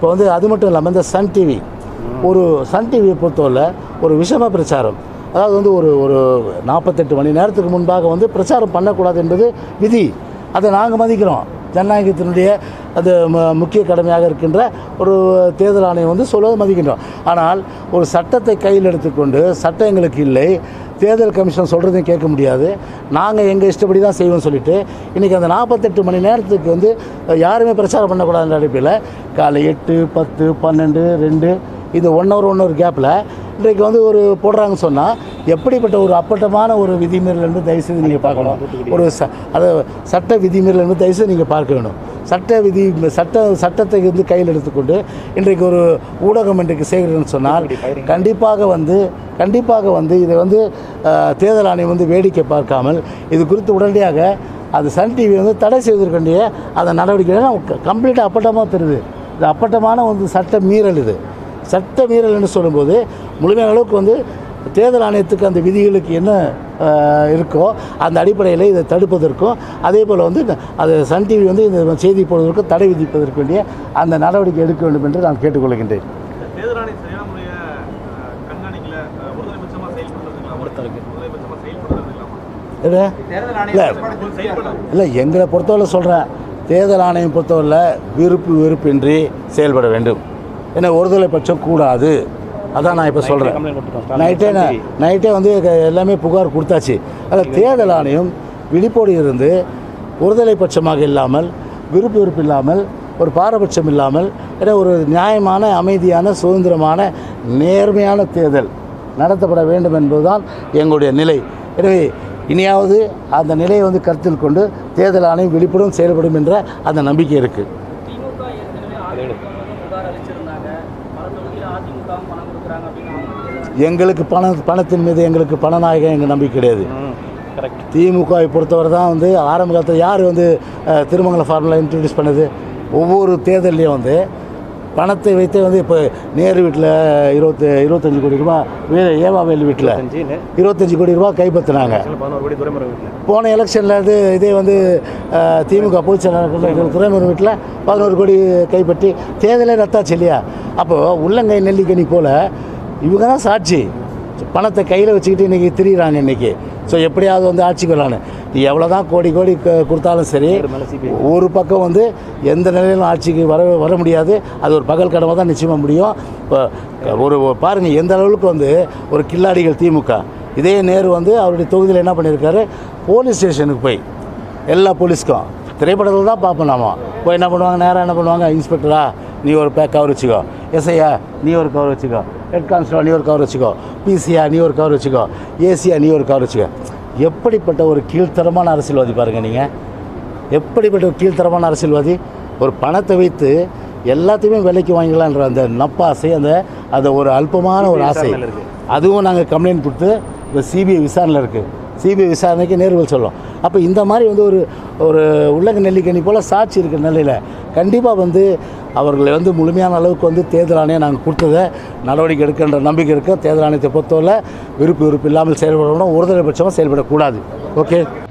இப்போ வந்து அது மட்டும் இல்லாமல் இந்த சன் டிவி ஒரு சன் டிவியை பொறுத்தவரை ஒரு விஷம பிரச்சாரம் அதாவது வந்து ஒரு ஒரு நாற்பத்தெட்டு மணி நேரத்துக்கு முன்பாக வந்து பிரச்சாரம் பண்ணக்கூடாது என்பது விதி அதை நாங்கள் மதிக்கிறோம் ஜனநாயகத்தினுடைய அது ம- முக்கிய கடமையாக இருக்கின்ற ஒரு தேர்தல் ஆணையம் வந்து சொல்வது மதிக்கின்றோம் ஆனால் ஒரு சட்டத்தை கையில் எடுத்துக்கொண்டு சட்டம் எங்களுக்கு இல்லை தேர்தல் கமிஷன் சொல்கிறதையும் கேட்க முடியாது நாங்கள் எங்கள் இஷ்டப்படி தான் செய்வோம்னு சொல்லிட்டு இன்றைக்கி அந்த நாற்பத்தெட்டு மணி நேரத்துக்கு வந்து யாருமே பிரச்சாரம் பண்ணக்கூடாதுன்ற அடிப்படையில் காலை எட்டு பத்து பன்னெண்டு ரெண்டு இது ஒன் ஹவர் ஒன் ஹவர் கேப்பில் இன்றைக்கு வந்து ஒரு போடுறாங்கன்னு சொன்னால் எப்படிப்பட்ட ஒரு அப்பட்டமான ஒரு விதிமீறல் என்று தயவுசெய்து நீங்கள் பார்க்கணும் ஒரு ச அதை சட்ட விதிமீறல் என்று தயவுசெய்து நீங்கள் பார்க்க வேணும் சட்ட விதி சட்ட சட்டத்தை வந்து கையில் எடுத்துக்கொண்டு இன்றைக்கு ஒரு ஊடகம் இன்றைக்கு செய்கிறதுன்னு சொன்னால் கண்டிப்பாக வந்து கண்டிப்பாக வந்து இதை வந்து அஹ், தேர்தல் ஆணையம் வந்து வேடிக்கை பார்க்காமல் இது குறித்து உடனடியாக அது சன் டிவி வந்து தடை செய்வதற்கண்டிய அந்த நடவடிக்கை கம்ப்ளீட்டாக அப்பட்டமாக தெரியுது இது அப்பட்டமான வந்து சட்ட மீறல் இது சட்ட மீறல் என்று சொல்லும்போது முழுமையான அளவுக்கு வந்து தேர்தல் ஆணையத்துக்கு அந்த விதிகளுக்கு என்ன அஹ், இருக்கோ அந்த அடிப்படையில் இதை தடுப்பதற்கும் அதே போல் வந்து அது சன் டிவி வந்து இந்த செய்தி போடுவதற்கும் தடை விதிப்பதற்கு வேண்டிய அந்த நடவடிக்கை எடுக்க வேண்டும் என்று நான் கேட்டுக்கொள்கின்றேன் இந்த தேர்தல் ஆணைய சரியான முறையை அஹ், கண்காணிக்கல அஹ், ஒருதலைபட்சமா செயல்படுறதுங்களா ஒருதலைபட்சமா செயல்படுறது இல்லாமா இல்லை தேர்தல் இல்லை ஆணையம் செயல்பட இல்லை எங்களை பொறுத்தவரை சொல்கிறேன் தேர்தல் ஆணையம் பொறுத்தவரை விருப்பு வெறுப்பின்றி செயல்பட வேண்டும் ஏன்னா ஒருதலை பட்சம் கூடாது அதான் நான் இப்போ சொல்கிறேன் நைட்டே நான் நைட்டே வந்து க- எல்லாமே புகார் கொடுத்தாச்சு அதில் தேர்தல் ஆணையம் விழிப்போடு இருந்து ஒருதலை பட்சமாக இல்லாமல் விருப்பு வெறுப்பு இல்லாமல் ஒரு பாரபட்சம் இல்லாமல் ஏன்னா ஒரு நியாயமான அமைதியான சுதந்திரமான நேர்மையான தேர்தல் நடத்தப்பட வேண்டும் என்பதுதான் எங்களுடைய நிலை எனவே இனியாவது அந்த நிலையை வந்து கருத்தில் கொண்டு தேர்தல் ஆணையம் விழிப்புடன் செயல்படும் என்ற அந்த நம்பிக்கை இருக்குது திமுக ஏற்கனவே அதிமுக புகார் அளிச்சிருந்தாங்க பல தொகுதியில் அதிமுகவும் பணம் கொடுக்குறாங்க அப்படின்னு அவங்க தேர்தல் எங்களுக்கு பண பணத்தின் மீது எங்களுக்கு பணநாயகம் எங்கள் நம்பிக்கை கிடையாது கரெக்ட் திமுகவை பொறுத்தவரை தான் வந்து ஆரம்ப காலத்தில் யார் வந்து அஹ், திருமங்கல ஃபார்முலா இன்ட்ரடியூஸ் பண்ணது ஒவ்வொரு தேர்தல்லையும் வந்து பணத்தை வைத்தே வந்து இப்போ நேரு வீட்டில் இருபத்தி இருபத்தஞ்சு கோடி ரூபா வீர ஏவாவேல் வீட்டில் இருபத்தஞ்சு கோடி ரூபா கைப்பற்றினாங்க பதினோரு கோடி துறைமுறை வீட்டில் போன எலெக்ஷனில் வந்து இதே வந்து அஹ், திமுக பொதுச் செயலாளர் துறைமுறை வீட்டில் பதினோரு கோடி கைப்பற்றி தேர்தலே ரத்தாச்சு இல்லையா அப்போது உள்ளங்கை நெல்லிக்கனி போல் இவங்க தான் சாட்சி பணத்தை கையில் வச்சுக்கிட்டு இன்றைக்கி திரியிறாங்க இன்றைக்கி ஸோ எப்படியாவது வந்து ஆட்சிக்கு வரலான்னு நீ எவ்வளோ தான் கோடி கோடி க- கொடுத்தாலும் சரி மேலே சிபிஐ ஒரு பக்கம் வந்து எந்த நிலையிலும் ஆட்சிக்கு வர வர முடியாது அது ஒரு பகல் கடமை தான் நிச்சயமாக முடியும் இப்போ ஒரு ஒரு பாருங்கள் எந்த அளவுக்கு வந்து ஒரு கில்லாடிகள் திமுக இதே நேரு வந்து அவருடைய தொகுதியில் என்ன பண்ணியிருக்காரு போலீஸ் ஸ்டேஷனுக்கு போய் எல்லா போலீஸ்க்கும் திரைப்படத்தில் தான் பார்ப்போம் நாம போய் என்ன பண்ணுவாங்க நேராக என்ன பண்ணுவாங்க இன்ஸ்பெக்டரா நீ ஒரு பே கவர் வச்சுக்கோ எஸ்ஐயா நீ ஒரு கவர் வச்சுக்கோ ஹெட் கான்ஸ்டபிள் நீ ஒரு கவர் வச்சுக்கோ பிசியா நீ ஒரு கவர் வச்சுக்கோ ஏசியா நீ ஒரு கவர் வச்சுக்கோ எப்படிப்பட்ட ஒரு கீழ்த்தரமான அரசியல்வாதி பாருங்கள் நீங்கள் எப்படிப்பட்ட ஒரு கீழ்த்தரமான அரசியல்வாதி ஒரு பணத்தை வைத்து எல்லாத்தையுமே விலைக்கு வாங்கிக்கலான்ற அந்த நப்பாசை அந்த அந்த ஒரு அல்பமான ஒரு ஆசை விசாரணையில இருக்கு. அதுவும் நாங்கள் கம்ப்ளைண்ட் கொடுத்து இப்போ சிபிஐ விசாரணையில் இருக்குது சிபிஐ விசாரணைக்கு நேர்வல் சொல்லும் அப்போ இந்த மாதிரி வந்து ஒரு ஒரு உள்ளங்க நெல்லிக்கனி போல் சாட்சி இருக்கிற நிலையில் கண்டிப்பாக வந்து அவர்களை வந்து முழுமையான அளவுக்கு வந்து தேர்தல் ஆணையம் நாங்கள் கொடுத்ததை நடவடிக்கை எடுக்கின்ற நம்பிக்கை இருக்குது தேர்தல் ஆணையத்தை பொறுத்தவரை விருப்பு விருப்பு இல்லாமல் செயல்படணும் ஒருதலை பட்சமாக செயல்படக்கூடாது ஓகே